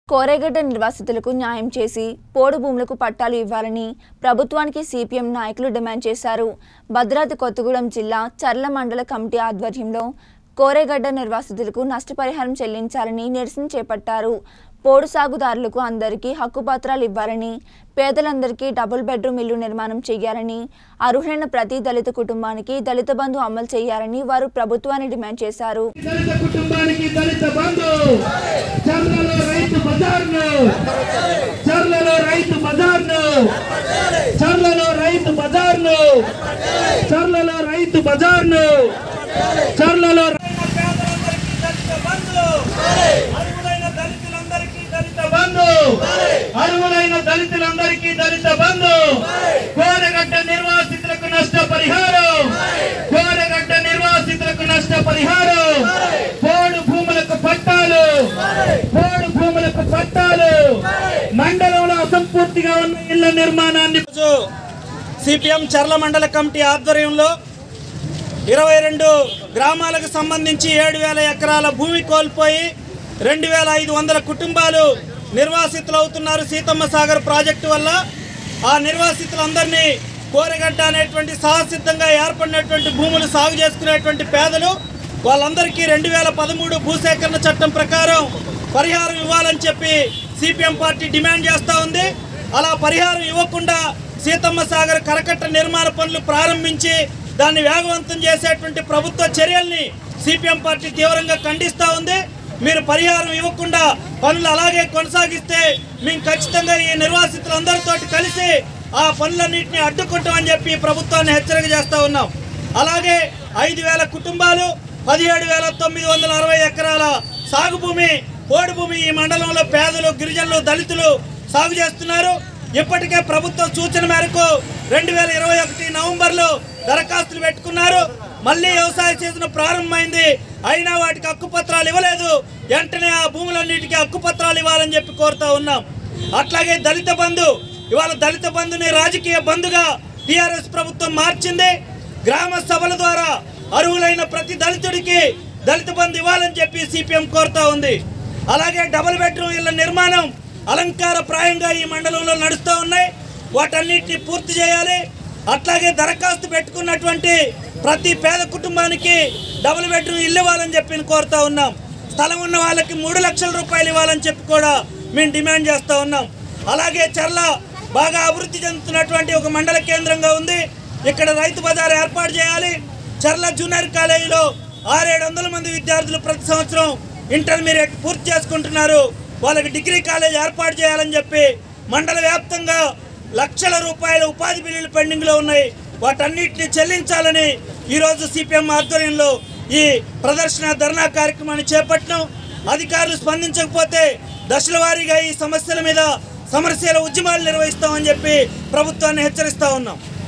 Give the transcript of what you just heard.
కోరేగడ్డ నిర్వాసితులకు న్యాయం చేసి పోడు భూములకు పట్టాలు ఇవ్వాలని ప్రభుత్వానికి సిపిఎం నాయకులు డిమాండ్ చేశారు భద్రాద్రి కొత్తగూడెం జిల్లా చర్ల మండల కమిటీ ఆధ్వర్యంలో కోరేగడ్డ నిర్వాసితులకు నష్టపరిహారం చెల్లించాలని నిరసన చేపట్టారు పోడు సాగుదారులకు అందరికీ హక్కుపత్రాలు ఇవ్వాలని పేదలందరికీ డబుల్ బెడ్రూమ్ ఇల్లు నిర్మాణం చేయాలని అర్హులైన ప్రతి దళిత కుటుంబానికి దళిత బంధు అమలు చేయాలని వారు ప్రభుత్వాన్ని డిమాండ్ చేశారు దళిత కుటుంబానికి దళిత బంధు చర్లలో రైతు బజార్ను చర్లలో రైతు బజార్ను చర్లలో రైతు బజార్ను చర్లలో రైతు బజార్ను చర్లలో అర్హులైన దళితులందరికీ దళిత బంధు అర్హులైన దళితులందరికీ దళిత బంధు కోరగడ్డ నిర్వాసితులకు నష్ట పరిహారం కోరగడ్డ నిర్వాసితులకు నష్ట పరిహారం పోడు భూములకు పట్టాలు పోడు భూములకు పట్టాలు మండలంలో అసంపూర్తిగా ఉన్న ఇళ్ల నిర్మాణాన్ని సిపిఎం చర్ల మండల కమిటీ ఆధ్వర్యంలో ఇరవై రెండు గ్రామాలకు సంబంధించి ఏడు వేల ఎకరాల భూమి కోల్పోయి రెండు వేల ఐదు వందల కుటుంబాలు నిర్వాసితులు అవుతున్నారు సీతమ్మ సాగర్ ప్రాజెక్టు వల్ల ఆ నిర్వాసితులందరినీ కోరగడ్డ అనేటువంటి సహసిద్ధంగా ఏర్పడినటువంటి భూములు సాగు చేసుకునేటువంటి పేదలు వాళ్ళందరికీ రెండు వేల పదమూడు భూసేకరణ చట్టం ప్రకారం పరిహారం ఇవ్వాలని చెప్పి సిపిఎం పార్టీ డిమాండ్ చేస్తూ ఉంది అలా పరిహారం ఇవ్వకుండా సీతమ్మ సాగర్ కరకట్ట నిర్మాణ పనులు ప్రారంభించి దాన్ని వేగవంతం చేసేటువంటి ప్రభుత్వ చర్యల్ని సిపిఎం పార్టీ తీవ్రంగా ఖండిస్తూ ఉంది మీరు పరిహారం ఇవ్వకుండా పనులు అలాగే కొనసాగిస్తే మేము ఖచ్చితంగా ఈ నిర్వాసితులందరితో కలిసి ఆ పనులన్నింటినీ అడ్డుకుంటామని చెప్పి ప్రభుత్వాన్ని హెచ్చరిక చేస్తూ ఉన్నాం అలాగే ఐదు వేల కుటుంబాలు పదిహేడు వేల తొమ్మిది వందల అరవై ఎకరాల సాగు భూమి పోడు భూమి ఈ మండలంలో పేదలు గిరిజనులు దళితులు సాగు చేస్తున్నారు ఇప్పటికే ప్రభుత్వ సూచన మేరకు రెండు వేల ఇరవై ఒకటి నవంబర్లో దరఖాస్తులు పెట్టుకున్నారు మళ్ళీ వ్యవసాయ సీజన్ ప్రారంభమైంది అయినా వాటికి హక్కుపత్రాలు ఇవ్వలేదు వెంటనే ఆ భూములన్నిటికీ హక్కుపత్రాలు ఇవ్వాలని చెప్పి కోరుతా ఉన్నాం అట్లాగే దళిత బంధు ఇవాళ దళిత బంధుని రాజకీయ బంధుగా టిఆర్ఎస్ ప్రభుత్వం మార్చింది గ్రామ సభల ద్వారా అర్హులైన ప్రతి దళితుడికి దళిత బంధు ఇవ్వాలని చెప్పి సిపిఎం కోరుతా ఉంది అలాగే డబుల్ బెడ్రూమ్ ఇళ్ల నిర్మాణం అలంకార ప్రాయంగా ఈ మండలంలో నడుస్తూ ఉన్నాయి వాటన్నిటిని పూర్తి చేయాలి అట్లాగే దరఖాస్తు పెట్టుకున్నటువంటి ప్రతి పేద కుటుంబానికి డబుల్ బెడ్రూమ్ ఇల్లు ఇవ్వాలని చెప్పి కోరుతా ఉన్నాం స్థలం ఉన్న వాళ్ళకి మూడు లక్షల రూపాయలు ఇవ్వాలని చెప్పి కూడా మేము డిమాండ్ చేస్తూ ఉన్నాం అలాగే చర్ల బాగా అభివృద్ధి చెందుతున్నటువంటి ఒక మండల కేంద్రంగా ఉంది ఇక్కడ రైతు బజార్ ఏర్పాటు చేయాలి చర్ల జూనియర్ కాలేజీలో ఆరేడు వందల మంది విద్యార్థులు ప్రతి సంవత్సరం ఇంటర్మీడియట్ పూర్తి చేసుకుంటున్నారు వాళ్ళకి డిగ్రీ కాలేజ్ ఏర్పాటు చేయాలని చెప్పి మండల వ్యాప్తంగా లక్షల రూపాయల ఉపాధి బిల్లులు పెండింగ్లో ఉన్నాయి వాటన్నిటిని చెల్లించాలని ఈరోజు సిపిఎం ఆధ్వర్యంలో ఈ ప్రదర్శన ధర్నా కార్యక్రమాన్ని చేపట్టినాం అధికారులు స్పందించకపోతే దశల వారీగా ఈ సమస్యల మీద సమరశీల ఉద్యమాలు నిర్వహిస్తామని చెప్పి ప్రభుత్వాన్ని హెచ్చరిస్తా ఉన్నాం